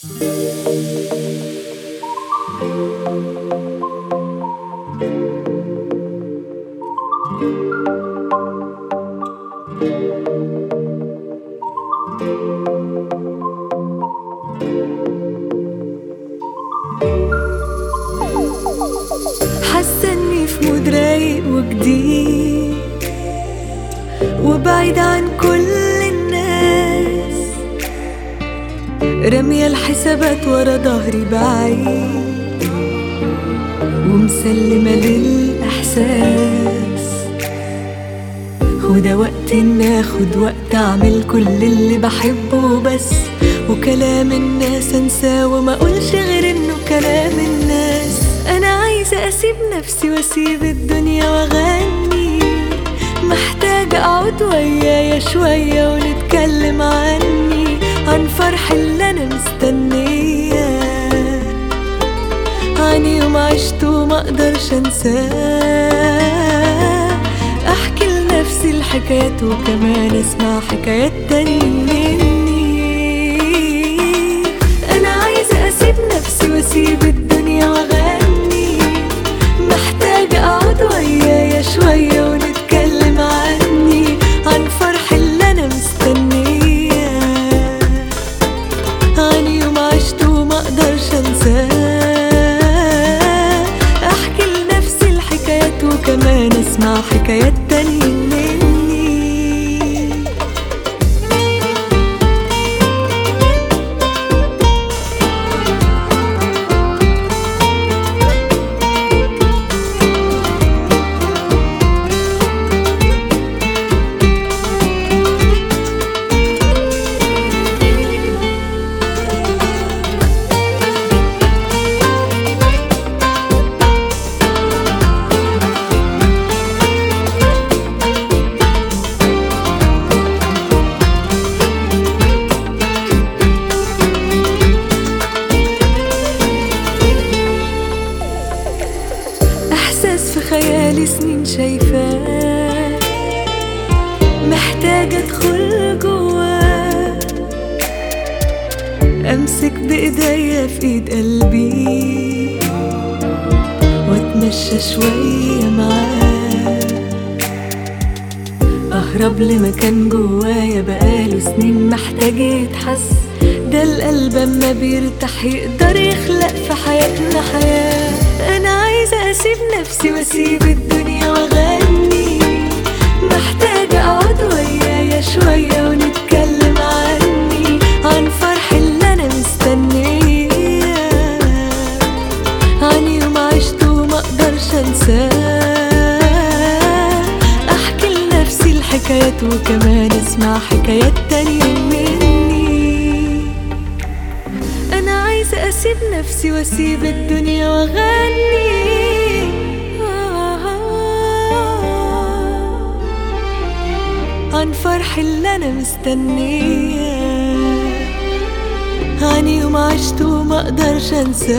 حاسة اني في مود رايق وجديد وبعيد عن كل الناس رامية الحسابات ورا ظهري بعيد ومسلمة للإحساس وده وقت إن آخد وقت أعمل كل اللي بحبه بس وكلام الناس أنساه وما أقولش غير إنه كلام الناس أنا عايزة أسيب نفسي وأسيب الدنيا وأغني محتاجة أقعد ويايا شوية ونتكلم عني عن فرح اللي أنا مستنياه عن يوم عشته وما اقدرش انساه احكي لنفسي الحكايات وكمان اسمع حكايات تاني مني انا عايزه اسيب نفسي واسيب الدنيا واغني محتاجه اقعد ويايا شويه ونتكلم عني عن فرح اللي انا مستنياه عن يوم عشته وما اقدرش انساه احكي لنفسي الحكايات وكمان اسمع حكايات تانية مني احساس في خيالي سنين شايفاه محتاجة ادخل جواه امسك بايديا في ايد قلبي واتمشى شوية معاه اهرب لمكان جوايا بقاله سنين محتاج يتحس ده القلب اما بيرتاح يقدر يخلق في حياتنا حياة انا عايزة اسيب نفسي واسيب الدنيا واغني محتاجة اقعد ويايا شوية ونتكلم عني عن فرح اللي انا مستنياه عن يوم عشته وما اقدرش انساه احكي لنفسي الحكايات وكمان اسمع حكايات تانية مني انا عايزة اسيب نفسي واسيب الدنيا واغني عن فرح اللي انا مستنياه عن يوم عشته وما اقدرش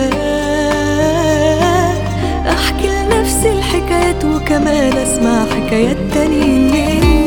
انساه احكي لنفسي الحكايات وكمان اسمع حكايات تانية مني